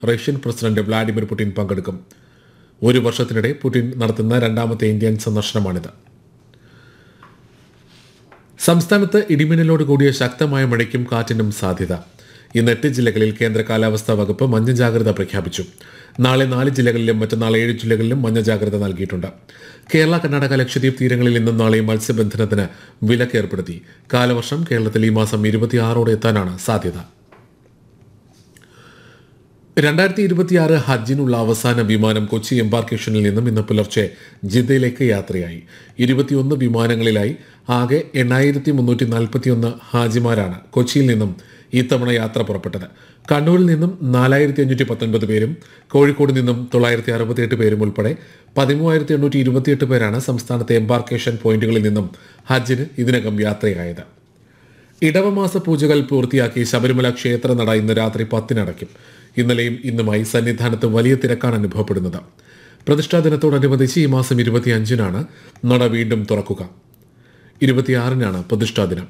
Russian president Vladimir Putin പങ്കെടുക്കും ഒരു വർഷത്തിനിടെ പുടിൻ നടത്തുന്ന രണ്ടാമത്തെ ഇന്ത്യൻ സന്ദർശനമാണിത് സംസ്ഥാനത്ത് ഇടിമിന്നലോട് കൂടിയ ശക്തമായ മഴയ്ക്കും കാറ്റിനും സാധ്യത ഇന്ന് എട്ട് ജില്ലകളിൽ കേന്ദ്ര കാലാവസ്ഥാ വകുപ്പ് മഞ്ഞ ജാഗ്രത പ്രഖ്യാപിച്ചു നാളെ നാല് ജില്ലകളിലും മറ്റന്നാൾ ഏഴ് ജില്ലകളിലും മഞ്ഞ ജാഗ്രത നൽകിയിട്ടുണ്ട് കേരള കർണാടക ലക്ഷദ്വീപ് തീരങ്ങളിൽ ഇന്നും നാളെയും മത്സ്യബന്ധനത്തിന് വിലക്ക് ഏർപ്പെടുത്തി കാലവർഷം കേരളത്തിൽ ഈ മാസം ഇരുപത്തിയാറോടെ എത്താനാണ് സാധ്യത രണ്ടായിരത്തി ഇരുപത്തിയാറ് ഹജ്ജിനുള്ള അവസാന വിമാനം കൊച്ചി എംബാർക്കേഷനിൽ നിന്നും ഇന്ന് പുലർച്ചെ ജിദ്ദയിലേക്ക് യാത്രയായി ഇരുപത്തിയൊന്ന് വിമാനങ്ങളിലായി ആകെ എണ്ണായിരത്തി മുന്നൂറ്റി നാൽപ്പത്തിയൊന്ന് ഹാജിമാരാണ് കൊച്ചിയിൽ നിന്നും ഇത്തവണ യാത്ര പുറപ്പെട്ടത് കണ്ണൂരിൽ നിന്നും നാലായിരത്തി അഞ്ഞൂറ്റി പത്തൊൻപത് പേരും കോഴിക്കോട് നിന്നും തൊള്ളായിരത്തി അറുപത്തിയെട്ട് പേരും ഉൾപ്പെടെ പതിമൂവായിരത്തി എണ്ണൂറ്റി ഇരുപത്തിയെട്ട് പേരാണ് സംസ്ഥാനത്തെ എംബാർക്കേഷൻ പോയിന്റുകളിൽ നിന്നും ഹജ്ജിന് ഇതിനകം യാത്രയായത് ഇടവമാസ പൂജകൾ പൂർത്തിയാക്കി ശബരിമല ക്ഷേത്ര നട ഇന്ന് രാത്രി പത്തിനടയ്ക്കും ഇന്നലെയും ഇന്നുമായി സന്നിധാനത്ത് വലിയ തിരക്കാണ് അനുഭവപ്പെടുന്നത് പ്രതിഷ്ഠാ ദിനത്തോടനുബന്ധിച്ച് ഈ മാസം ഇരുപത്തിയഞ്ചിനാണ് നട വീണ്ടും തുറക്കുക ഇരുപത്തിയാറിനാണ് പ്രതിഷ്ഠാ ദിനം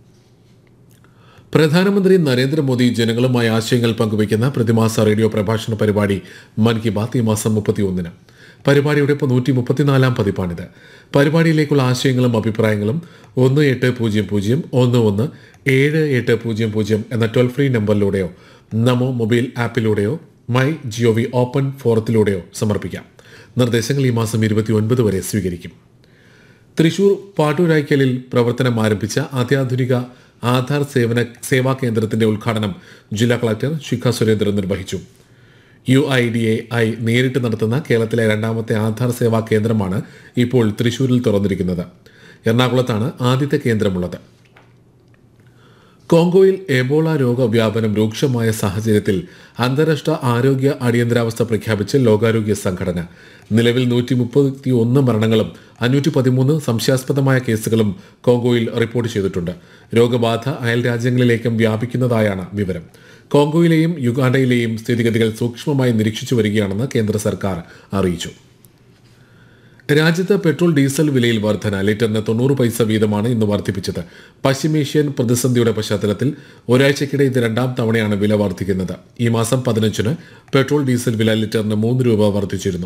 പ്രധാനമന്ത്രി നരേന്ദ്രമോദി ജനങ്ങളുമായി ആശയങ്ങൾ പങ്കുവയ്ക്കുന്ന പ്രതിമാസ റേഡിയോ പ്രഭാഷണ പരിപാടി മൻ കി ബാത്ത് ഈ മാസം മുപ്പത്തിയൊന്നിന് പരിപാടിയുടെ ഇപ്പോൾ നൂറ്റി മുപ്പത്തിനാലാം പതിപ്പാണിത് പരിപാടിയിലേക്കുള്ള ആശയങ്ങളും അഭിപ്രായങ്ങളും ഒന്ന് എട്ട് പൂജ്യം പൂജ്യം ഒന്ന് ഒന്ന് ഏഴ് എട്ട് പൂജ്യം പൂജ്യം എന്ന ടോൾ ഫ്രീ നമ്പറിലൂടെയോ നമോ മൊബൈൽ ആപ്പിലൂടെയോ മൈ ജിഒ വി ഓപ്പൺ ഫോറത്തിലൂടെയോ സമർപ്പിക്കാം നിർദ്ദേശങ്ങൾ ഈ മാസം ഇരുപത്തി ഒൻപത് വരെ സ്വീകരിക്കും തൃശൂർ പാട്ടൂരായ്ക്കലിൽ പ്രവർത്തനം ആരംഭിച്ച അത്യാധുനിക ആധാർ സേവന സേവാ കേന്ദ്രത്തിന്റെ ഉദ്ഘാടനം ജില്ലാ കളക്ടർ ശിഖ സുരേന്ദ്രൻ നിർവഹിച്ചു U I D A I നേരിട്ട് നടത്തുന്ന കേരളത്തിലെ രണ്ടാമത്തെ ആധാർ സേവാ കേന്ദ്രമാണ് ഇപ്പോൾ തൃശൂരിൽ തുറന്നിരിക്കുന്നത് എറണാകുളത്താണ് ആദ്യത്തെ കേന്ദ്രമുള്ളത് കോങ്കോയിൽ എബോള രോഗവ്യാപനം രൂക്ഷമായ സാഹചര്യത്തിൽ അന്താരാഷ്ട്ര ആരോഗ്യ അടിയന്തരാവസ്ഥ പ്രഖ്യാപിച്ച് ലോകാരോഗ്യ സംഘടന നിലവിൽ നൂറ്റി മുപ്പത്തി ഒന്ന് മരണങ്ങളും അഞ്ഞൂറ്റി പതിമൂന്ന് സംശയാസ്പദമായ കേസുകളും കോങ്കോയിൽ റിപ്പോർട്ട് ചെയ്തിട്ടുണ്ട് രോഗബാധ അയൽ രാജ്യങ്ങളിലേക്കും വ്യാപിക്കുന്നതായാണ് വിവരം കോങ്കോയിലെയും യുഗാണ്ടയിലെയും സ്ഥിതിഗതികൾ സൂക്ഷ്മമായി നിരീക്ഷിച്ചു വരികയാണെന്ന് കേന്ദ്ര സർക്കാർ അറിയിച്ചു രാജ്യത്ത് പെട്രോൾ ഡീസൽ വിലയിൽ വർധന ലിറ്ററിന് തൊണ്ണൂറ് പൈസ വീതമാണ് ഇന്ന് വർദ്ധിപ്പിച്ചത് പശ്ചിമേഷ്യൻ പ്രതിസന്ധിയുടെ പശ്ചാത്തലത്തിൽ ഒരാഴ്ചക്കിടെ ഇത് രണ്ടാം തവണയാണ് വില വർദ്ധിക്കുന്നത് ഈ മാസം പതിനഞ്ചിന് പെട്രോൾ ഡീസൽ വില ലിറ്ററിന് മൂന്ന് രൂപ വർദ്ധിച്ചിരുന്നു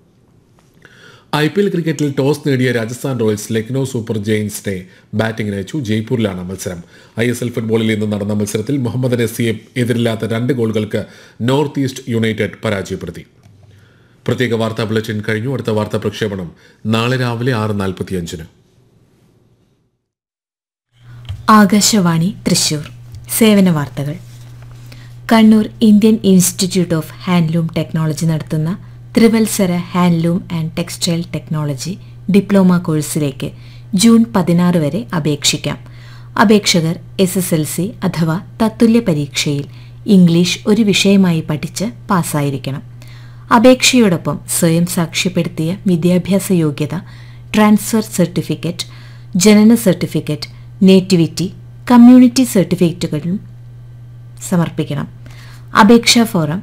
ഐ പി എൽ ക്രിക്കറ്റിൽ ടോസ് നേടിയ രാജസ്ഥാൻ റോയൽസ് ലക്നൌ സൂപ്പർ ജെയിൻസിനെ ബാറ്റിംഗിന് അയച്ചു ജയ്പൂരിലാണ് മത്സരം ഐ എസ് എൽ ഫുട്ബോളിൽ ഇന്ന് നടന്ന മത്സരത്തിൽ മുഹമ്മദ് നസിയെ എതിരില്ലാത്ത രണ്ട് ഗോളുകൾക്ക് നോർത്ത് ഈസ്റ്റ് യുണൈറ്റഡ് പരാജയപ്പെടുത്തി പ്രത്യേക വാർത്താ ബുള്ളറ്റിൻ കഴിഞ്ഞു അടുത്ത വാർത്താ പ്രക്ഷേപണം നാളെ രാവിലെ ആറ് നാൽപ്പത്തിയഞ്ചിന് ആകാശവാണി തൃശൂർ സേവന വാർത്തകൾ Kannur Indian Institute of Handloom Technology നടത്തുന്ന ത്രിവത്സര handloom and textile technology diploma കോഴ്സിലേക്ക് ജൂൺ പതിനാറ് വരെ അപേക്ഷിക്കാം അപേക്ഷകർ എസ് എസ് എൽ സി അഥവാ തത്തുല്യ പരീക്ഷയിൽ ഇംഗ്ലീഷ് ഒരു വിഷയമായി പഠിച്ച് പാസ്സായിരിക്കണം അപേക്ഷയോടൊപ്പം സ്വയം സാക്ഷ്യപ്പെടുത്തിയ വിദ്യാഭ്യാസ യോഗ്യത ട്രാൻസ്ഫർ സർട്ടിഫിക്കറ്റ് ജനന സർട്ടിഫിക്കറ്റ് നേറ്റിവിറ്റി കമ്മ്യൂണിറ്റി സർട്ടിഫിക്കറ്റുകളും സമർപ്പിക്കണം അപേക്ഷാ form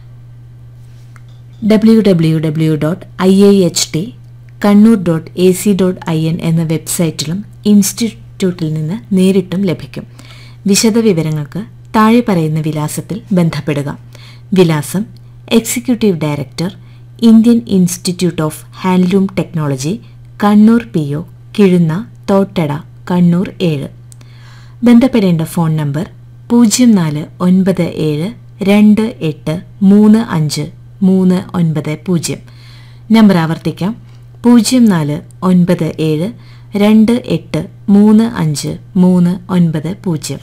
W W W dot I A H T Kannur dot A C dot I N എന്ന വെബ്സൈറ്റിലും ഇൻസ്റ്റിറ്റ്യൂട്ടിൽ നിന്ന് നേരിട്ടും ലഭിക്കും വിശദവിവരങ്ങൾക്ക് താഴെ പറയുന്ന വിലാസത്തിൽ ബന്ധപ്പെടുക വിലാസം executive director Indian Institute of Handloom Technology Kannur P O Kizhunna Thottada Kannur ഏഴ് ബന്ധപ്പെടേണ്ട ഫോൺ നമ്പർ പൂജ്യം നാല് ഒൻപത് ഏഴ് രണ്ട് എട്ട് മൂന്ന് അഞ്ച് മൂന്ന് ഒൻപത് പൂജ്യം നമ്പർ ആവർത്തിക്കാം പൂജ്യം നാല് ഒൻപത് ഏഴ് രണ്ട് എട്ട് മൂന്ന് അഞ്ച് മൂന്ന് ഒൻപത് പൂജ്യം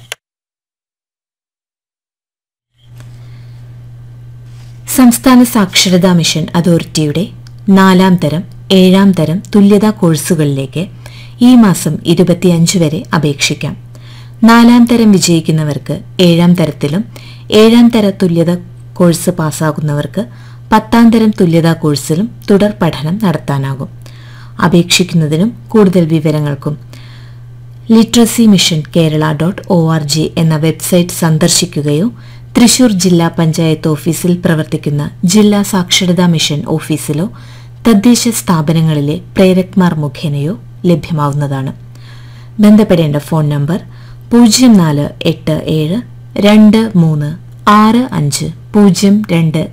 സംസ്ഥാന സാക്ഷരതാ മിഷൻ അതോറിറ്റിയുടെ നാലാം തരം ഏഴാം തരം തുല്യതാ കോഴ്സുകളിലേക്ക് ഈ മാസം ഇരുപത്തിയഞ്ച് വരെ അപേക്ഷിക്കാം നാലാം തരം വിജയിക്കുന്നവർക്ക് ഏഴാം തരത്തിലും ഏഴാം തര തുല്യത കോഴ്സ് പാസ്സാകുന്നവർക്ക് പത്താം തരം തുല്യതാ കോഴ്സിലും തുടർ പഠനം നടത്താനാകും അപേക്ഷിക്കുന്നതിനും കൂടുതൽ വിവരങ്ങൾക്കും literacy mission Kerala dot O R G എന്ന വെബ്സൈറ്റ് സന്ദർശിക്കുകയോ തൃശൂർ ജില്ലാ പഞ്ചായത്ത് ഓഫീസിൽ പ്രവർത്തിക്കുന്ന ജില്ലാ സാക്ഷരതാ മിഷൻ ഓഫീസിലോ തദ്ദേശ സ്ഥാപനങ്ങളിലെ പ്രേരക്മാർ മുഖേനയോ ലഭ്യമാവുന്നതാണ് ബന്ധപ്പെടേണ്ട ഫോൺ നമ്പർ പൂജ്യം നാല് എട്ട് ഏഴ് രണ്ട് മൂന്ന് ആറ് അഞ്ച് പൂജ്യം രണ്ട്